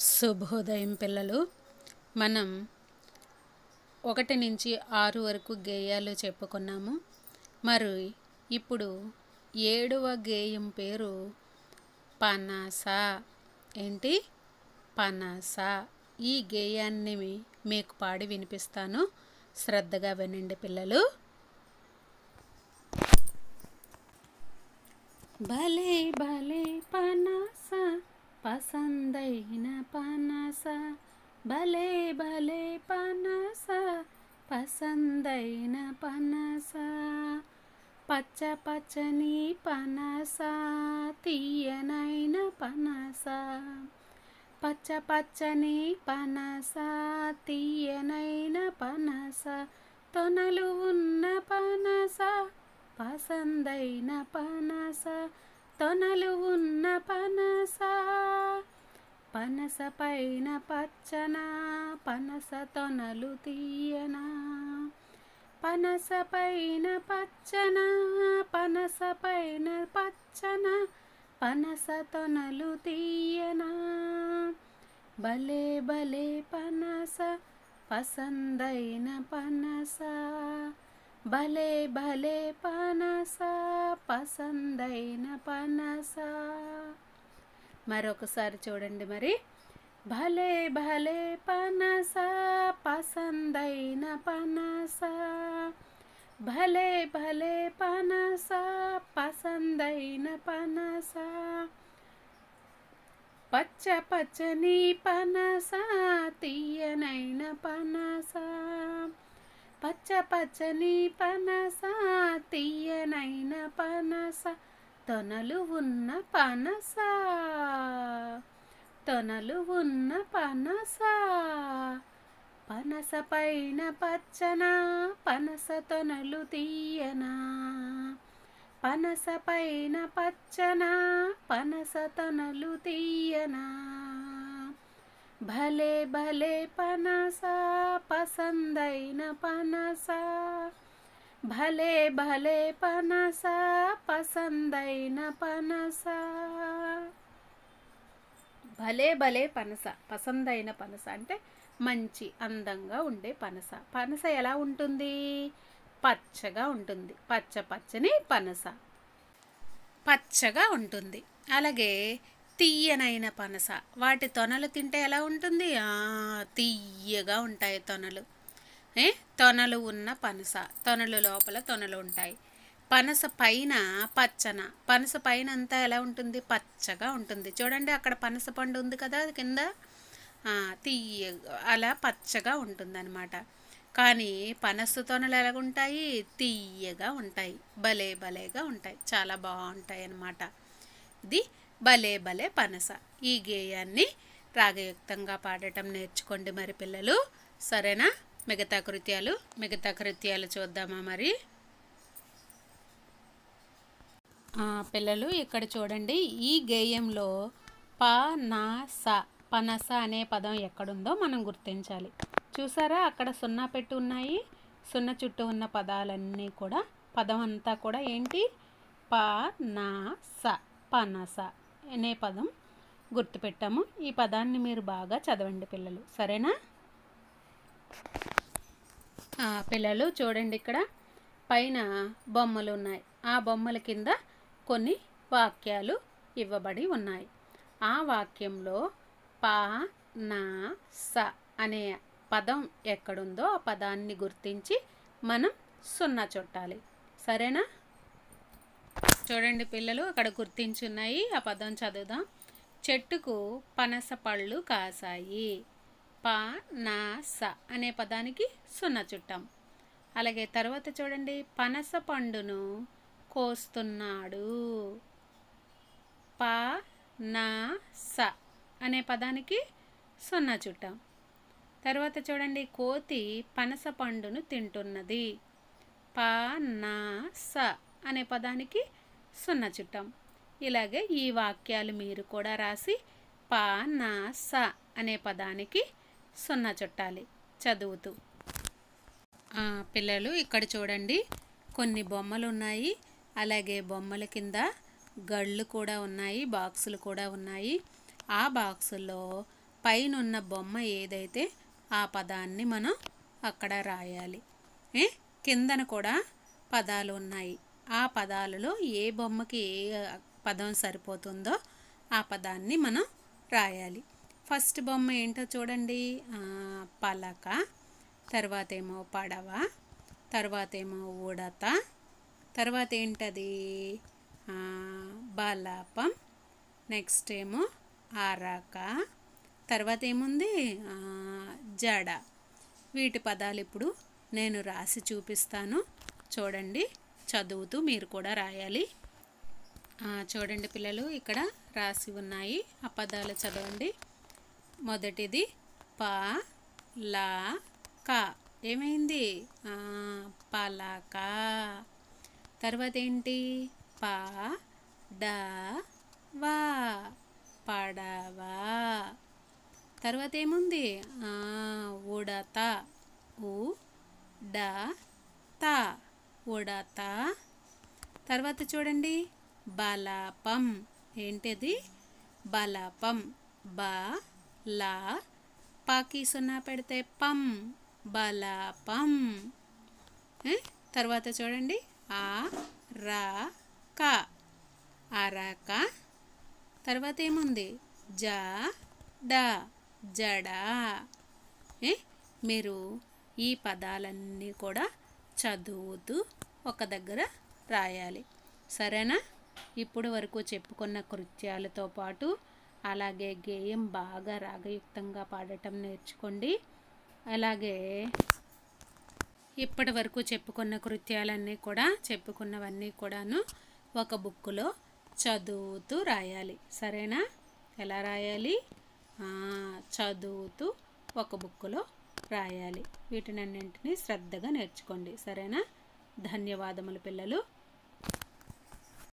శుభోదయం పిల్లలు మనం ఒకటి నుంచి ఆరు వరకు గేయాలు చెప్పుకున్నాము మరి ఇప్పుడు ఏడవ గేయం పేరు పనస ఏంటి పనస ఈ గేయాన్ని మీ- మీకు పాడి వినిపిస్తాను శ్రద్ధగా వినండి పిల్లలు భలే భలే పనస పసందైన పనస భలే భలే పనస పసందైన పనస పచ్చ పచ్చని పనస తీయనైన పనస పచ్చ పచ్చని పనస తీయనైన పనస తొనలు ఉన్న పనస పసందైన పనస తొనలు ఉన్న పనస పనస పైన పచ్చన పనస తొనలు తీయనా పనస పైన పచ్చన పనస పైన పచ్చన పనస తొనలు తీయనా భలే భలే పనస పసందైన పనస భలే భలే పనస పసందైన పనస మరొకసారి చూడండి మరి భలే భలే పనస పసందైన పనస భలే భలే పనస పసందైన పనస పచ్చ పచ్చని పనస తీయనైన పనస పచ్చ పచ్చని పనస తీయనైన పనస తొనలు ఉన్న పనస తొనలు ఉన్న పనస పనస పైన పచ్చన పనస తొనలు తీయనా పనస పైన పచ్చన పనస తొనలు తీయనా భలే భలే పనస పసందైన పనస భలే భలే పనస పసందైన పనస భలే భలే పనస పసందైన పనస అంటే మంచి అందంగా ఉండే పనస పనస ఎలా ఉంటుంది పచ్చగా ఉంటుంది పచ్చ పచ్చని పనస పచ్చగా ఉంటుంది అలాగే తీయనైన పనస వాటి తొనలు తింటే ఎలా ఉంటుంది ఆ, తీయగా ఉంటాయి తొనలు ఏ తొనలు ఉన్న పనస తొనలు లోపల తొనలు ఉంటాయి పనస పైన పచ్చన పనస పైన అంతా ఎలా ఉంటుంది పచ్చగా ఉంటుంది చూడండి అక్కడ పనస పండు ఉంది కదా కింద ఆ, తీయ అలా పచ్చగా ఉంటుంది కానీ పనస తొనలు ఎలాగుంటాయి తీయగా ఉంటాయి భలే భలేగా ఉంటాయి చాలా బాగుంటాయి అన్నమాట ఇది భలే భలే పనస ఈ గేయాన్ని రాగయుక్తంగా పాడటం నేర్చుకోండి మరి పిల్లలు సరేనా మిగతా కృత్యాలు మిగతా కృత్యాలు చూద్దామా మరి ఆ, పిల్లలు ఇక్కడ చూడండి ఈ గేయంలో పనస పనస అనే పదం ఎక్కడుందో మనం గుర్తించాలి చూసారా అక్కడ సున్నా పెట్టి ఉన్నాయి సున్నా చుట్టూ ఉన్న పదాలన్నీ కూడా పదం అంతా కూడా ఏంటి పనస పనస అనే పదం గుర్తుపెట్టాము ఈ పదాన్ని మీరు బాగా చదవండి పిల్లలు సరేనా ఆ, పిల్లలు చూడండి ఇక్కడ పైన బొమ్మలు ఉన్నాయి ఆ బొమ్మల కింద కొన్ని వాక్యాలు ఇవ్వబడి ఉన్నాయి ఆ వాక్యంలో పా నా స అనే పదం ఎక్కడుందో ఆ పదాన్ని గుర్తించి మనం సున్నా చుట్టాలి సరేనా చూడండి పిల్లలు అక్కడ గుర్తించున్నాయి ఆ పదం చదువుదాం చెట్టుకు పనస పళ్ళు కాసాయి పనస అనే పదానికి సున్నా చుట్టాం అలాగే తర్వాత చూడండి పనస పండును కోస్తున్నాడు పనస అనే పదానికి సున్నా చుట్టాం తర్వాత చూడండి కోతి పనస పండును తింటున్నది పనస అనే పదానికి సున్నా చుట్టాం ఇలాగే ఈ వాక్యాలు మీరు కూడా రాసి పనస అనే పదానికి సున్నా చుట్టాలి చదువుతూ ఆ, పిల్లలు ఇక్కడ చూడండి కొన్ని బొమ్మలు ఉన్నాయి అలాగే బొమ్మల కింద గళ్ళు కూడా ఉన్నాయి బాక్సులు కూడా ఉన్నాయి ఆ బాక్సుల్లో పైన ఉన్న బొమ్మ ఏదైతే ఆ పదాన్ని మనం అక్కడ రాయాలి ఏ కిందన కూడా పదాలు ఉన్నాయి ఆ పదాలలో ఏ బొమ్మకి ఏ పదం సరిపోతుందో ఆ పదాన్ని మనం రాయాలి ఫస్ట్ బొమ్మ ఏంటో చూడండి ఆ, పలక తర్వాత ఏమో పడవ తర్వాత ఏమో ఉడత తర్వాత ఏంటది ఆ, బలపం నెక్స్ట్ ఏమో అరక తర్వాత ఏముంది ఆ, జడ వీటి పదాలు ఇప్పుడు నేను రాసి చూపిస్తాను చూడండి చదువుతూ మీరు కూడా రాయాలి ఆ, చూడండి పిల్లలు ఇక్కడ రాసి ఉన్నాయి ఆ పదాలు చదవండి మొదటిది ప లా క ఏమైంది ఆ, పలక తర్వాత ఏంటి ప డ వా పడవ తర్వాత ఏముంది ఆ, ఉడత ఉ డ త ఉడత తర్వాత చూడండి బలపం ఏంటిది బలపం బ లా పాకి సున్నా పెడితే పం బలపం ఏ? తర్వాత చూడండి ఆ రా క అరక తర్వాత ఏముంది జ డ జడ ఏ? మీరు ఈ పదాలన్నీ కూడా చదువుతూ ఒక దగ్గర రాయాలి సరేనా ఇప్పుడు వరకు చెప్పుకున్న కృత్యాలతో పాటు అలాగే గేయం బాగా రాగయుక్తంగా పాడటం నేర్చుకోండి అలాగే ఇప్పటి వరకు చెప్పుకున్న కృత్యాలన్నీ కూడా చెప్పుకున్నవన్నీ కూడాను ఒక బుక్కులో చదువుతూ రాయాలి సరేనా ఎలా రాయాలి ఆ, చదువుతూ ఒక బుక్కులో రాయాలి వీటినన్నింటినీ శ్రద్ధగా నేర్చుకోండి సరేనా ధన్యవాదములు పిల్లలు